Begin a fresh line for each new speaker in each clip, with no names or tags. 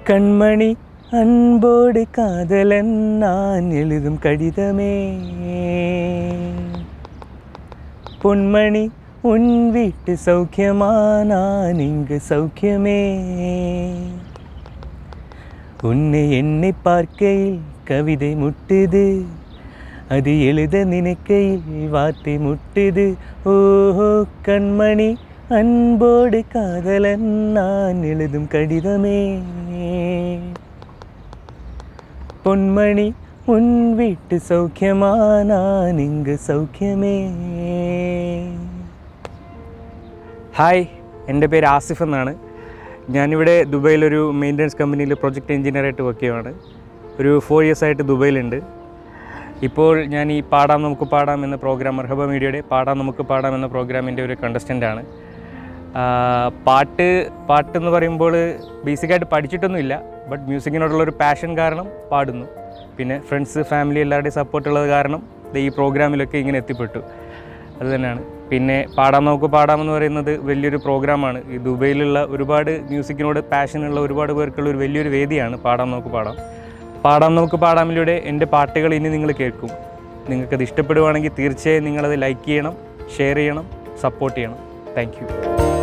கண்மணி அன்போடு காதலன் நான் எழுதும் கடிதமே பொன்மணி உன் வீட்டு சௌக்கியமா நான் இங்கு சௌக்கியமே உன்னை என்னை பார்க்கையில் கவிதை முட்டுது அது எழுத நினைக்கையில் வார்த்தை முட்டுது ஓஹோ கண்மணி அன்போடு காதலன் நான் எழுதும் கடிதமே പൊന്മണി ഉൻ വീട്ട് സൗഖ്യമാ ഞാൻ ഇങ്ങ് സൗഖ്യമേ ഹായ് എൻ്റെ പേര് ആസിഫ് എന്നാണ് ഞാനിവിടെ ദുബൈയിലൊരു മെയിൻ്റനൻസ് കമ്പനിയിൽ പ്രൊജക്റ്റ് എഞ്ചിനീയറായിട്ട് വർക്ക് ചെയ്യുവാണ് ഒരു ഫോർ ഇയേഴ്സ് ആയിട്ട് ദുബൈയിലുണ്ട് ഇപ്പോൾ ഞാൻ ഈ പാടാം നമുക്ക് പാടാം എന്ന പ്രോഗ്രാം മർഹബ മീഡിയയുടെ പാടാം നമുക്ക് പാടാം എന്ന പ്രോഗ്രാമിൻ്റെ ഒരു കണ്ടസ്റ്റൻ്റാണ് പാട്ട് പാട്ട് എന്ന് പറയുമ്പോൾ ബേസിക്കായിട്ട് പഠിച്ചിട്ടൊന്നുമില്ല ബട്ട് മ്യൂസിക്കിനോടുള്ള ഒരു പാഷൻ കാരണം പാടുന്നു പിന്നെ ഫ്രണ്ട്സ് ഫാമിലി എല്ലാവരുടെയും സപ്പോർട്ട് ഉള്ളത് കാരണം ദേ ഈ പ്രോഗ്രാമിലൊക്കെ ഇങ്ങനെ എത്തിപ്പെട്ടു അത് തന്നെയാണ് പിന്നെ പാടാം നമുക്ക് പാടാമെന്ന് പറയുന്നത് വലിയൊരു പ്രോഗ്രാമാണ് ഈ ദുബൈയിലുള്ള ഒരുപാട് മ്യൂസിക്കിനോട് പാഷനുള്ള ഒരുപാട് പേർക്കുള്ള ഒരു വലിയൊരു വേദിയാണ് പാടാം നമുക്ക് പാടാം പാടാം നമുക്ക് പാടാമിലൂടെ എൻ്റെ പാട്ടുകൾ ഇനി നിങ്ങൾ കേൾക്കും നിങ്ങൾക്കത് ഇഷ്ടപ്പെടുവാണെങ്കിൽ തീർച്ചയായും നിങ്ങളത് ലൈക്ക് ചെയ്യണം ഷെയർ ചെയ്യണം സപ്പോർട്ട് ചെയ്യണം താങ്ക് യു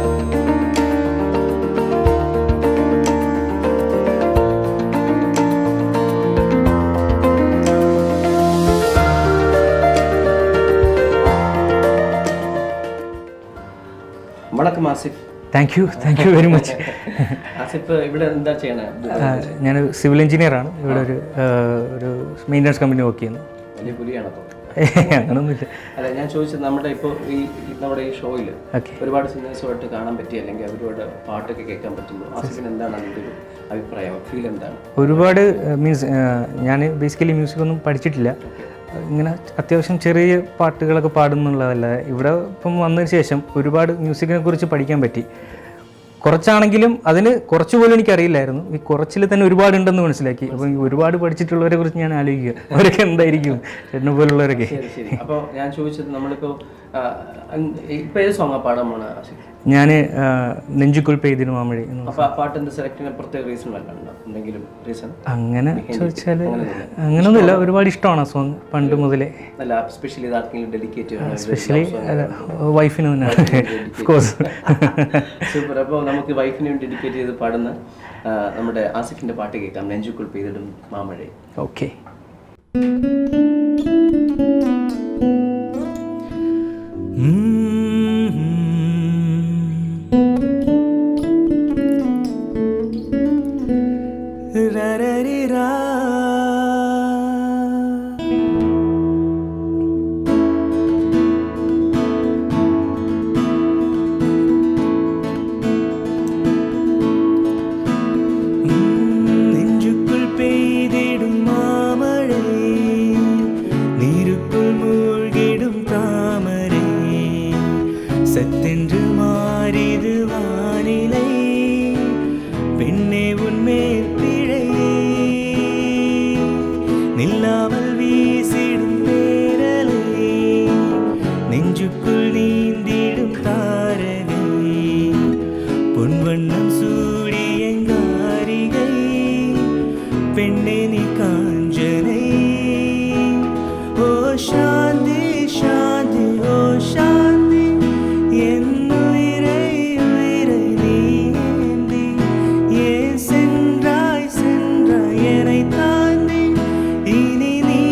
വണക്കം Asif
thank you thank you very much
Asif ഇവിടെ എന്താ ചെയ്യണേ
ഞാൻ സിവിൽ എഞ്ചിനീയറാണ് ഇവിടെ ഒരു ആ, ഒരു മെയിൻ്റനൻസ് കമ്പനി വർക്ക് ചെയ്യുന്നു
വലിയ പുലിയാണ് അപ്പോൾ
അങ്ങനൊന്നുമില്ല
അല്ല ഞാൻ ചോദിച്ചത് നമ്മുടെ ഇപ്പോൾ ഈ ഈ നമ്മുടെ ഈ ഷോയിൽ
ഓക്കെ
ഒരുപാട് സിംഗേഴ്സുമായിട്ട് കാണാൻ പറ്റി അല്ലെങ്കിൽ അവരോട് പാട്ടൊക്കെ കേൾക്കാൻ പറ്റുന്നു ആസിഫിന് എന്താണ് അതിൻ്റെ ഒരു അഭിപ്രായം ഫീൽ എന്താണ്
ഒരുപാട് മീൻസ് ഞാൻ ബേസിക്കലി മ്യൂസിക് ഒന്നും പഠിച്ചിട്ടില്ല ഇങ്ങനെ അത്യാവശ്യം ചെറിയ പാട്ടുകളൊക്കെ പാടുന്നുള്ളതല്ല ഇവിടെ ഇപ്പം വന്നതിന് ശേഷം ഒരുപാട് മ്യൂസിക്കിനെ കുറിച്ച് പഠിക്കാൻ പറ്റി കുറച്ചാണെങ്കിലും അതിന് കുറച്ച് പോലും എനിക്കറിയില്ലായിരുന്നു ഈ കുറച്ചിൽ തന്നെ ഒരുപാട് ഉണ്ടെന്ന് മനസ്സിലാക്കി അപ്പം ഈ ഒരുപാട് പഠിച്ചിട്ടുള്ളവരെ കുറിച്ച് ഞാൻ ആലോചിക്കുക അവരൊക്കെ എന്തായിരിക്കും ചേട്ടനെ പോലുള്ളവരൊക്കെ
ശരി ശരി അപ്പോൾ ഞാൻ ചോദിച്ചത് നമ്മളിപ്പോൾ ഇപ്പോൾ ഏത് സോങ്ങാ പാടാൻ പോണ ആസിഫ്
ഞാൻ നെഞ്ചുക്കുൾ പെയ്തിനു മാമഴി എന്ന്
അപ്പോൾ ആ പാട്ടിൻ്റെ സെലക്ടിന് പ്രത്യേക റീസൺ വല്ല ഉണ്ടോ എന്തെങ്കിലും റീസൺ
അങ്ങനെ ചോദിച്ചാൽ അങ്ങനെയൊന്നുമില്ല ഒരുപാട് ഇഷ്ടമാണ് ആ സോങ് പണ്ട് മുതലേ
അല്ല സ്പെഷ്യലി ഇത് ആർക്കെങ്കിലും ഡെഡിക്കേറ്റ് ചെയ്യണം
സ്പെഷ്യലി വൈഫിന് തന്നെ ഓഫ് കോഴ്സ്
സൂപ്പർ അപ്പോൾ നമുക്ക് വൈഫിന് വേണ്ടി ഡെഡിക്കേറ്റ് ചെയ്ത് പാടുന്ന ആ, നമ്മുടെ ആസിഫിന്റെ പാട്ട് കേൾക്കാം നെഞ്ചുക്കുൾ പെയ്തിടും മാമഴ
ഓക്കെ നെഞ്ചുക്കുൾ പെയ്തിടും മാമഴേ നീരുക്കുൾ മൂழ்கிடும் താമരേ சத்தென்று மாறிது வானிலை பெண்ணே உன்மேல் பிழையே நில்லாமல் வீசிடும் பேரலை நெஞ்சுக்குள் நீந்திடும் தாரகை பொன்வண்ணம் சூடியங்காரிகை பெண்ணே நீ காஞ்சனை ஓ சாந்தி சாந்தி ஓ சாந்தி என் உயிரை உயிரை நீ ஏந்தி ஏன் சென்றாய் சென்றாய் என்னை தாண்டி இனி நீ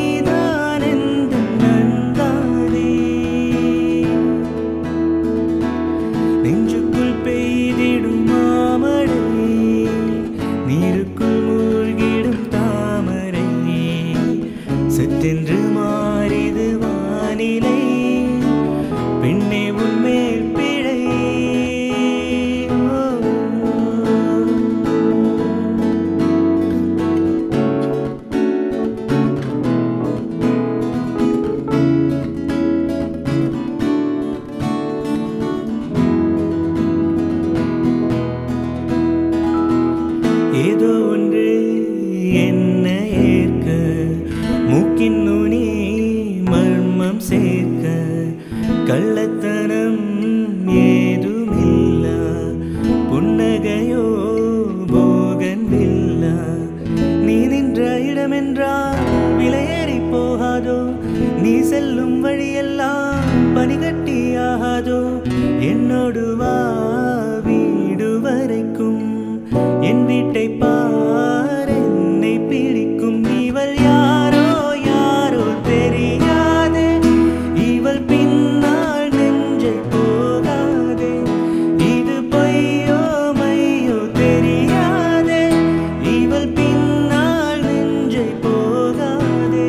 என்னோடு வா வீடு வரைக்கும் என் வீட்டை பார் என்னை பிடிக்கும் இவள் யாரோ யாரோ தெரியாதே இவள் பின்னால் நெஞ்சை போகாதே இது பொய்யோ மையோ தெரியாதே இவள் பின்னால் நெஞ்சை போகாதே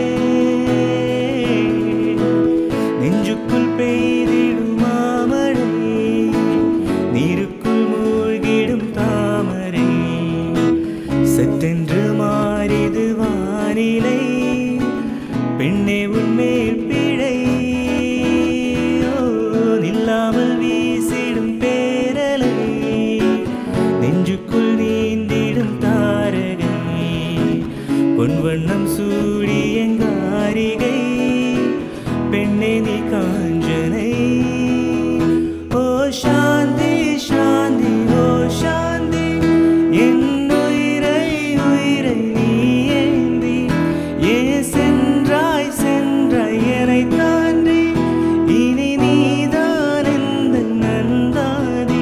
நெஞ்சுக்குள் பெய்திடும் மாமழை நீருக்குள் மூழ்கிடும் தாமரை சட்டென்று மாறிது வானிலை பெண்ணே உன்மேல் பிழை ஓ, நில்லாமல் வீசிடும் பேரலை நெஞ்சுக்குள் நீந்திடும் தாரகை பொன்வண்ணம் சூடியங்காரிகை பெண்ணே நீ காஞ்சனை ஓ சாந்தி சாந்தி ஓ சாந்தி என் உயிரை உயிரை நீ ஏந்தி ஏ சென்றாய் சென்றாய் என்னை தாண்டி இனி நீதான் எந்த நந்தாதி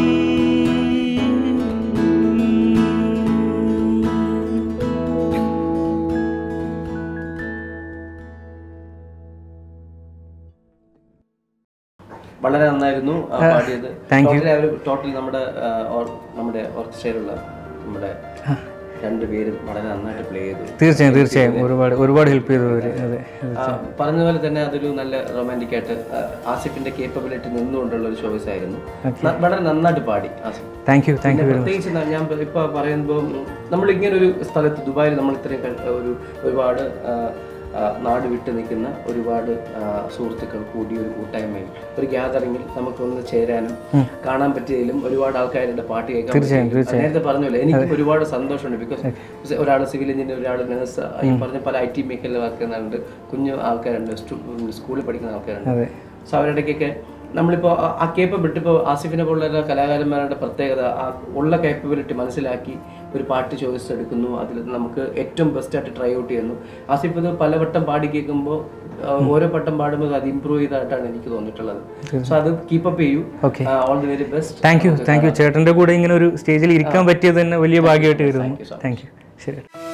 വളരെ നന്നായിരുന്നു ആ, പാടിയത്
thank you.
ടോട്ടൽ നമ്മുടെ ആ, ഓർ- നമ്മുടെ ഓർക്കസ്ട്രയിലുള്ള നമ്മുടെ രണ്ടുപേരും വളരെ നന്നായിട്ട് പ്ലേ ചെയ്തു
തീർച്ചയായും തീർച്ചയായും ഒരുപാട് ഒരുപാട് ഹെൽപ്പ് ചെയ്തു അവർ അതെ
ആ, പറഞ്ഞ പോലെ തന്നെ അതൊരു നല്ല റൊമാൻറ്റിക് ആയിട്ട് ആ, ആസിഫിന്റെ കേപ്പബിലിറ്റി നിന്നുകൊണ്ടുള്ള ഒരു ചോയ്സ് ആയിരുന്നു ന- വളരെ നന്നായിട്ട് പാടി ആസിഫ്
താങ്ക് യു താങ്ക്
പിന്നെ പ്രത്യേകിച്ച് ന- ഞാൻ ഇപ്പൊ പറയുമ്പോൾ നമ്മൾ ഇങ്ങനെ ഒരു സ്ഥലത്ത് ദുബായിൽ നമ്മൾ ഇത്രയും ക- ഒരു ഒരുപാട് ആ, ആ, നാട് വിട്ട് നിൽക്കുന്ന ഒരുപാട് ആ, സുഹൃത്തുക്കൾ കൂടി ഒരു കൂട്ടായ്മയിൽ ഒരു ഗ്യാതറിങ്ങിൽ നമുക്കൊന്ന് ചേരാനും കാണാൻ പറ്റിയതിലും ഒരുപാട് ആൾക്കാരുടെ പാട്ട് കേൾക്കാൻ പറ്റിയതിലും നേരത്തെ പറഞ്ഞല്ലോ എനിക്ക് ഒരുപാട് സന്തോഷമുണ്ട് ബിക്കോസ് ഒരാൾ സിവിൽ എഞ്ചിനീയർ ഒരാൾ നഴ്സ് ഈ പറഞ്ഞ പല ഐ ടി മേഖലയിൽ വർക്ക് ചെയ്യുന്നുണ്ട് കുഞ്ഞു ആൾക്കാരുണ്ട് സ്റ്റു- സ്കൂളിൽ പഠിക്കുന്ന ആൾക്കാരുണ്ട്
അതെ
സോ അവരുടെയൊക്കെ നമ്മളിപ്പോൾ ആ കേപ്പബിലിറ്റി ഇപ്പോൾ ആസിഫിനെ പോലുള്ള കലാകാരന്മാരുടെ പ്രത്യേകത ആ ഉള്ള കേപ്പബിലിറ്റി മനസ്സിലാക്കി ഒരു പാട്ട് ചോയ്സ് എടുക്കുന്നു അതിൽ നമുക്ക് ഏറ്റവും ബെസ്റ്റ് ആയിട്ട് ട്രൈ ഔട്ട് ചെയ്യുന്നു ആസിഫ് ഇത് പലവട്ടം പാടി കേൾക്കുമ്പോൾ ഓരോ വട്ടം പാടുമ്പോൾ അത് ഇമ്പ്രൂവ് ചെയ്തതായിട്ടാണ് എനിക്ക് തോന്നിയിട്ടുള്ളത് സോ അത് കീപ്പപ്പ് ചെയ്യൂ
Okay.
All the very best
thank you thank you ചേട്ടൻ്റെ കൂടെ ഇങ്ങനെ ഒരു സ്റ്റേജിൽ ഇരിക്കാൻ പറ്റിയത് തന്നെ വലിയ ഭാഗ്യമായിട്ട് കരുതുന്നു താങ്ക് യു ശരി